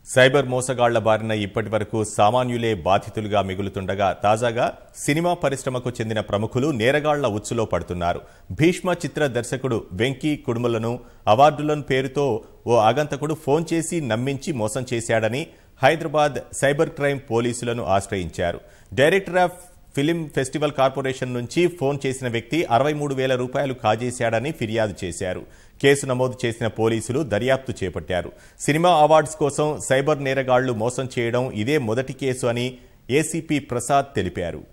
cyber మోసగాళ్ల బారిన ఇప్పటి వరకు సామాన్యులే బాధితులుగా మిగులుతుండగా తాజాగా సినిమా పరిశ్రమకు చెందిన ప్రముఖులు నేరగాళ్ల ఉచ్చులో పడుతున్నారు భీష్మ చిత్ర దర్శకుడు వెంకీ కుడుములను అవార్డులను పేరుతో ఓ ఆగంతకుడు ఫోన్ చేసి నమ్మించి మోసం చేశాడని హైదరాబాద్ సైబర్ క్రైమ్ పోలీసులను ఆశ్రయించారు director of film festival corporation నుంచి ఫోన్ చేసిన వ్యక్తి అరవై మూడు వేల రూపాయలు కాజేశాడని ఫిర్యాదు చేశారు కేసు నమోదు చేసిన పోలీసులు దర్యాప్తు చేపట్టారు సినిమా అవార్డ్స్ కోసం సైబర్ నేరగాళ్లు మోసం చేయడం ఇదే మొదటి కేసు అని ఏసీపీ ప్రసాద్ తెలిపారు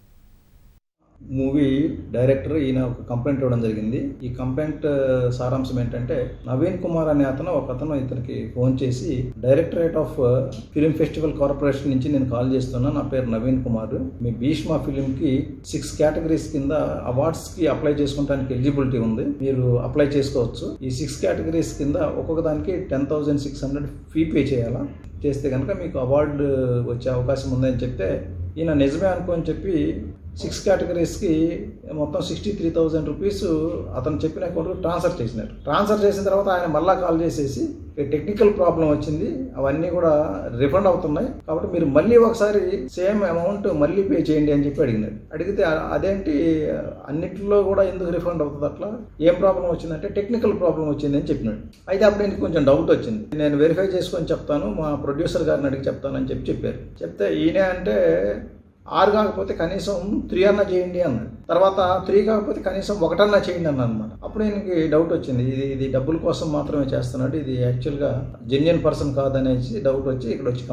మూవీ డైరెక్టర్ ఈయన ఒక కంప్లైంట్ ఇవ్వడం జరిగింది ఈ కంప్లైంట్ ఆ, సారాంశం ఏంటంటే నవీన్ కుమార్ అనే అతను ఒక అతను ఇతనికి ఫోన్ చేసి directorate of film festival corporation నుంచి నేను కాల్ చేస్తున్నా నా పేరు నవీన్ కుమార్ మీ భీష్మ ఫిలిం కి సిక్స్ కేటగిరీస్ కింద అవార్డ్స్ కి అప్లై చేసుకోవడానికి ఎలిజిబిలిటీ ఉంది మీరు అప్లై చేసుకోవచ్చు ఈ సిక్స్ కేటగిరీస్ కింద ఒక్కొక్క దానికి ten thousand six hundred fee pay చేయాలా చేస్తే కనుక మీకు అవార్డు వచ్చే అవకాశం ఉందని చెప్తే ఈయన నిజమే అనుకోని చెప్పి సిక్స్ కేటగిరీస్కి మొత్తం సిక్స్టీ త్రీ థౌజండ్ రూపీస్ అతను చెప్పిన అకౌంట్కి ట్రాన్స్ఫర్ చేసినారు ట్రాన్స్ఫర్ చేసిన తర్వాత ఆయన మళ్ళా కాల్ చేసేసి టెక్నికల్ ప్రాబ్లం వచ్చింది అవన్నీ కూడా రిఫండ్ అవుతున్నాయి కాబట్టి మీరు మళ్ళీ ఒకసారి సేమ్ అమౌంట్ మళ్ళీ పే చేయండి అని చెప్పి అడిగినారు అడిగితే "అ- అదేంటి అన్నిటిలో కూడా ఎందుకు రిఫండ్ అవుతుంది అట్లా ఏం ప్రాబ్లం వచ్చిందంటే టెక్నికల్ ప్రాబ్లం వచ్చింది అని చెప్పినాడు అయితే అప్పుడు എനിക്ക് కొంచెం డౌట్ వచ్చింది నేను వెరిఫై చేసుకొని చెప్తాను మా ప్రొడ్యూసర్ గారిని అడిగి చెప్తానని చెప్పి చెప్పారు చెప్తే ఈయన అంటే ఆరు కాకపోతే కనీసం త్రీ అన్నా చేయండి అన్నాడు తర్వాత త్రీ కాకపోతే కనీసం ఒకటన్నా చేయండి అన్న అనమాట అప్పుడు ఈయనకి డౌట్ వచ్చింది ఇది ఇది డబ్బుల కోసం మాత్రమే చేస్తున్నాడు ఇది యాక్చువల్గా జెన్యున్ పర్సన్ కాదనేసి డౌట్ వచ్చి ఇక్కడ వచ్చి